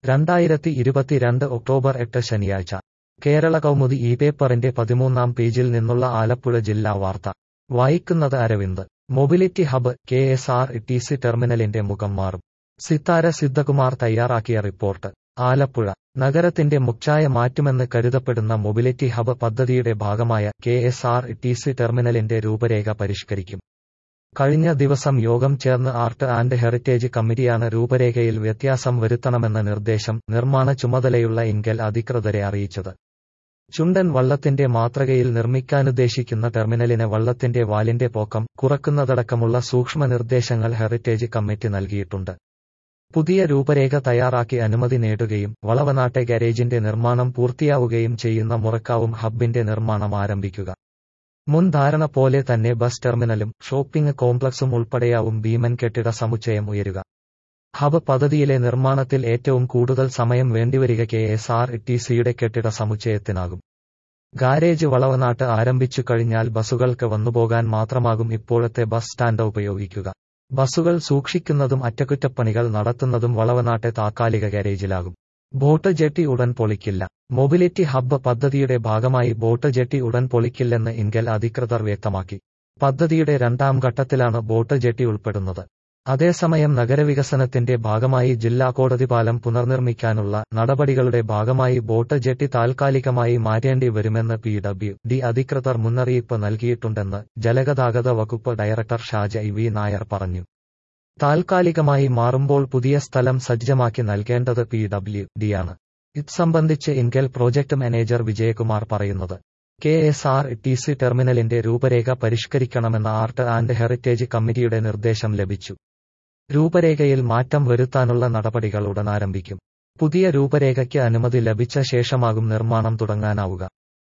രണ്ടായിരത്തി ഇരുപത്തിരണ്ട് ഒക്ടോബർ എട്ട് ശനിയാഴ്ച കേരള കൗമുദി ഈ പേപ്പറിന്റെ പതിമൂന്നാം പേജിൽ നിന്നുള്ള ആലപ്പുഴ ജില്ലാ വാർത്ത വായിക്കുന്നത് Aravind mobility hub K S R T C ടെർമിനലിന്റെ മുഖം മാറും സിത്താര സിദ്ധകുമാർ തയ്യാറാക്കിയ റിപ്പോർട്ട് ആലപ്പുഴ നഗരത്തിന്റെ മുഖ്ഛായ മാറ്റുമെന്ന് കരുതപ്പെടുന്ന മൊബിലിറ്റി ഹബ് പദ്ധതിയുടെ ഭാഗമായ K S R T C ടെർമിനലിന്റെ രൂപരേഖ പരിഷ്കരിക്കും കഴിഞ്ഞ ദിവസം യോഗം ചേർന്ന് ആർട്ട് ആൻഡ് ഹെറിറ്റേജ് കമ്മിറ്റിയാണ് രൂപരേഖയിൽ വ്യത്യാസം വരുത്തണമെന്ന നിർദ്ദേശം നിർമ്മാണ ചുമതലയുള്ള ഇൻകൽ അധികൃതരെ അറിയിച്ചത് ചുണ്ടൻ വള്ളത്തിന്റെ മാതൃകയിൽ നിർമ്മിക്കാനുദ്ദേശിക്കുന്ന ടെർമിനലിന് വള്ളത്തിന്റെ വാലിന്റെ പൊക്കം കുറക്കുന്നതടക്കമുള്ള സൂക്ഷ്മ നിർദ്ദേശങ്ങൾ ഹെറിറ്റേജ് കമ്മിറ്റി നൽകിയിട്ടുണ്ട് പുതിയ രൂപരേഖ തയ്യാറാക്കി അനുമതി നേടുകയും വളവനാട്ടെ ഗാരേജിന്റെ നിർമ്മാണം പൂർത്തിയാവുകയും ചെയ്യുന്ന മുറക്കാവും ഹബ്ബിന്റെ നിർമ്മാണം ആരംഭിക്കുക മുൻ ധാരണ പോലെ തന്നെ ബസ് ടെർമിനലും ഷോപ്പിംഗ് കോംപ്ലക്സും ഉൾപ്പെടെയാവും ഭീമൻ കെട്ടിട സമുച്ചയം ഉയരുക ഹബ് പദ്ധതിയിലെ നിർമ്മാണത്തിൽ ഏറ്റവും കൂടുതൽ സമയം വേണ്ടിവരിക കെ എസ് ആർ ടി സിയുടെ കെട്ടിട സമുച്ചയത്തിനാകും ഗാരേജ് വളവനാട്ട് ആരംഭിച്ചു കഴിഞ്ഞാൽ ബസ്സുകൾക്ക് വന്നുപോകാൻ മാത്രമാകും ഇപ്പോഴത്തെ ബസ് സ്റ്റാൻഡ് ഉപയോഗിക്കുക ബസ്സുകൾ സൂക്ഷിക്കുന്നതും അറ്റകുറ്റപ്പണികൾ നടത്തുന്നതും വളവനാട്ടെ താക്കാലിക ഗാരേജിലാകും ബോട്ട് ജെട്ടി ഉടൻ പൊളിക്കില്ല മൊബിലിറ്റി ഹബ്ബ് പദ്ധതിയുടെ ഭാഗമായി ബോട്ട് ജെട്ടി ഉടൻ പൊളിക്കില്ലെന്ന് ഇൻകൽ അധികൃതർ വ്യക്തമാക്കി പദ്ധതിയുടെ രണ്ടാം ഘട്ടത്തിലാണ് ബോട്ട് ജെട്ടി ഉൾപ്പെടുന്നത് അതേസമയം നഗരവികസനത്തിന്റെ ഭാഗമായി ജില്ലാ കോടതി പാലം പുനർനിർമ്മിക്കാനുള്ള നടപടികളുടെ ഭാഗമായി ബോട്ട് ജെട്ടി താൽക്കാലികമായി മാറ്റേണ്ടി വരുമെന്ന് പി ഡബ്ല്യു ഡി അധികൃതർ മുന്നറിയിപ്പ് നൽകിയിട്ടുണ്ടെന്ന് ജലഗതാഗത വകുപ്പ് director Shaja E V Nair പറഞ്ഞു താൽക്കാലികമായി മാറുമ്പോൾ പുതിയ സ്ഥലം സജ്ജമാക്കി നൽകേണ്ടത് പി ഡബ്ല്യു ഡിയാണ് ഇത് സംബന്ധിച്ച് ഇൻകൽ പ്രോജക്ട് മാനേജർ വിജയകുമാർ പറയുന്നത് K S R T C ടെർമിനലിന്റെ രൂപരേഖ പരിഷ്കരിക്കണമെന്ന ആർട്ട് ആൻഡ് ഹെറിറ്റേജ് കമ്മിറ്റിയുടെ നിർദ്ദേശം ലഭിച്ചു രൂപരേഖയിൽ മാറ്റം വരുത്താനുള്ള നടപടികൾ ഉടൻ ആരംഭിക്കും പുതിയ രൂപരേഖയ്ക്ക് അനുമതി ലഭിച്ച ശേഷമാകും നിർമ്മാണം തുടങ്ങാനാവുക